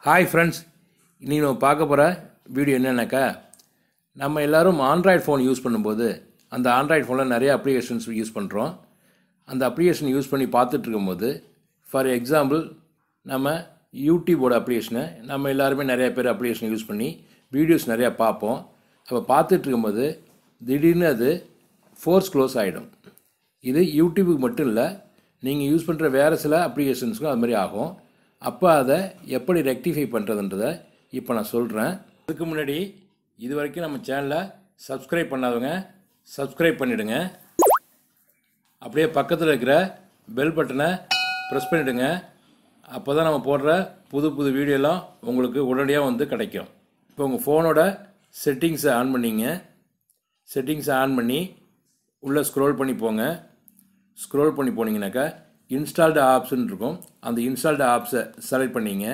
hi friends இன்றைக்கி நம்ம பார்க்க போகிற வீடியோ என்னன்னாக்கா நம்ம எல்லோரும் ஆண்ட்ராய்டு ஃபோன் யூஸ் பண்ணும்போது அந்த ஆண்ட்ராய்டு ஃபோனில் நிறைய அப்ளிகேஷன்ஸ் யூஸ் பண்ணுறோம் அந்த அப்ளிகேஷன் யூஸ் பண்ணி பார்த்துட்டு இருக்கும்போது ஃபார் எக்ஸாம்பிள் நம்ம யூடியூபோட அப்ளிகேஷனை நம்ம எல்லாருமே நிறைய பேர் அப்ளிகேஷன் யூஸ் பண்ணி வீடியோஸ் நிறையா பார்ப்போம் அப்போ பார்த்துட்டு இருக்கும்போது திடீர்னு அது ஃபோர்ஸ் க்ளோஸ் ஆகிடும் இது யூடியூபுக்கு மட்டும் இல்லை நீங்கள் யூஸ் பண்ணுற வேறு சில அப்ளிகேஷன்ஸுக்கும் அது மாதிரி ஆகும் அப்போ அதை எப்படி ரெக்டிஃபை பண்ணுறதுன்றதை இப்போ நான் சொல்கிறேன் அதுக்கு முன்னாடி இது வரைக்கும் நம்ம சேனலை சப்ஸ்கிரைப் பண்ணாதவங்க சப்ஸ்கிரைப் பண்ணிவிடுங்க அப்படியே பக்கத்தில் இருக்கிற பெல் பட்டனை ப்ரெஸ் பண்ணிவிடுங்க அப்போ தான் நம்ம போடுற புது புது வீடியோலாம் உங்களுக்கு உடனடியாக வந்து கிடைக்கும் இப்போ உங்கள் ஃபோனோட செட்டிங்ஸை ஆன் பண்ணிங்க செட்டிங்ஸை ஆன் பண்ணி உள்ளே ஸ்க்ரோல் பண்ணி போங்க ஸ்க்ரோல் பண்ணி போனீங்கன்னாக்கா இன்ஸ்டால்டு ஆப்ஸ்ன்னு இருக்கும் அந்த இன்ஸ்டால்டு ஆப்ஸை செலக்ட் பண்ணிங்க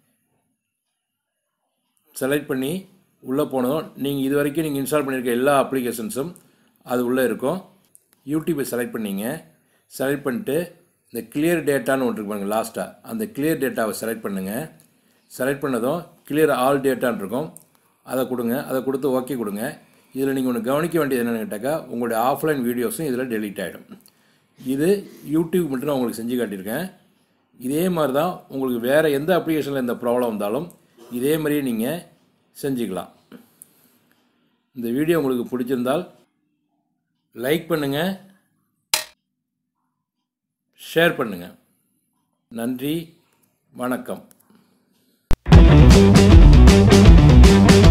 செலக்ட் பண்ணி உள்ளே போனதும் நீங்கள் இது வரைக்கும் நீங்கள் இன்ஸ்டால் பண்ணியிருக்க எல்லா அப்ளிகேஷன்ஸும் அது உள்ளே இருக்கும் யூடியூப்பை செலக்ட் பண்ணிங்க செலக்ட் பண்ணிட்டு இந்த கிளியர் டேட்டான்னு ஒன்று இருக்கு பாருங்க லாஸ்ட்டாக அந்த கிளியர் டேட்டாவை செலக்ட் பண்ணுங்கள் செலக்ட் பண்ணதும் கிளியர் ஆல் டேட்டான்னு இருக்கும் அதை கொடுங்க அதை கொடுத்து ஓகே கொடுங்க இதில் நீங்கள் ஒன்று கவனிக்க வேண்டியது என்னென்னு கேட்டாக்கா உங்களுடைய ஆஃப்லைன் வீடியோஸும் இதில் டெலீட் ஆகிடும் இது யூடியூப் மட்டும் நான் உங்களுக்கு செஞ்சு காட்டியிருக்கேன் இதே மாதிரி தான் உங்களுக்கு வேறு எந்த அப்ளிகேஷனில் எந்த ப்ராப்ளம் வந்தாலும் இதே மாதிரியே நீங்கள் செஞ்சுக்கலாம் இந்த வீடியோ உங்களுக்கு பிடிச்சிருந்தால் லைக் பண்ணுங்கள் ஷேர் பண்ணுங்கள் நன்றி வணக்கம்